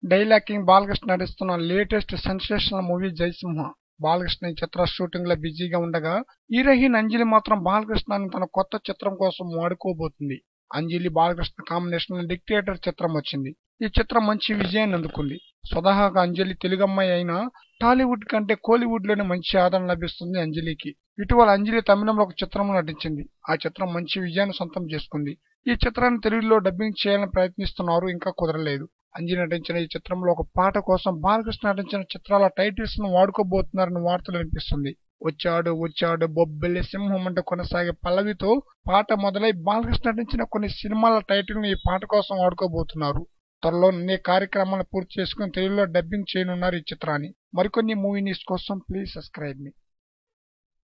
dialogue king Balakrishna నటిస్తున్న latest sensational movie Jayasimha Balakrishna ఈ చిత్ర షూటింగ్ లో బిజీగా ఉండగా హీరోయిన్ అంజలి మాత్రం బాలకృష్ణని తన కొత్త చిత్రం కోసం వాడుకోబోతుంది అంజలి బాలకృష్ణ కాంబినేషన్ లో డిక్టేటర్ చిత్రం వచ్చింది ఈ చిత్రం మంచి విజయాన్ని అందుకుంది స్వతహాగా అంజలి తెలుగు అమ్మాయి అయినా టాలీవుడ్ కంటే కోలీవుడ్ లోనే మంచి ఆదరణ లభిస్తుంది అంజలికి ఇటీవల అంజలి తమిళంలో ఒక చిత్రంలో నటించింది ఆ చిత్రం మంచి విజయాన్ని సొంతం చేసుకుంది ఈ చిత్రాన్ని తెలుగులో డబ్బింగ్ చేయాలని ప్రయత్నిస్తున్నారు ఇంకా కుదరలేదు అంజలి నటించిన ఈ చిత్రంలో ఒక పాట కోసం బాలకృష్ణ నటించిన చిత్రాల టైటిల్స్ ను వాడుకోబోతున్నారని వార్తలు వినిపిస్తుంది వచ్చాడు వచ్చాడు బొబ్బెల్లి సింహం అంటూ కొనసాగే పల్లవితో పాట మొదలై బాలకృష్ణ నటించిన కొన్ని సినిమాల టైటిల్ ను ఈ పాట కోసం వాడుకోబోతున్నారు త్వరలో అన్ని కార్యక్రమాలు పూర్తి చేసుకుని తెలుగులో డబ్బింగ్ చేయనున్నారు ఈ చిత్రాన్ని మరికొన్ని మూవీ న్యూస్ కోసం ప్లీజ్ సబ్స్క్రైబ్ మీ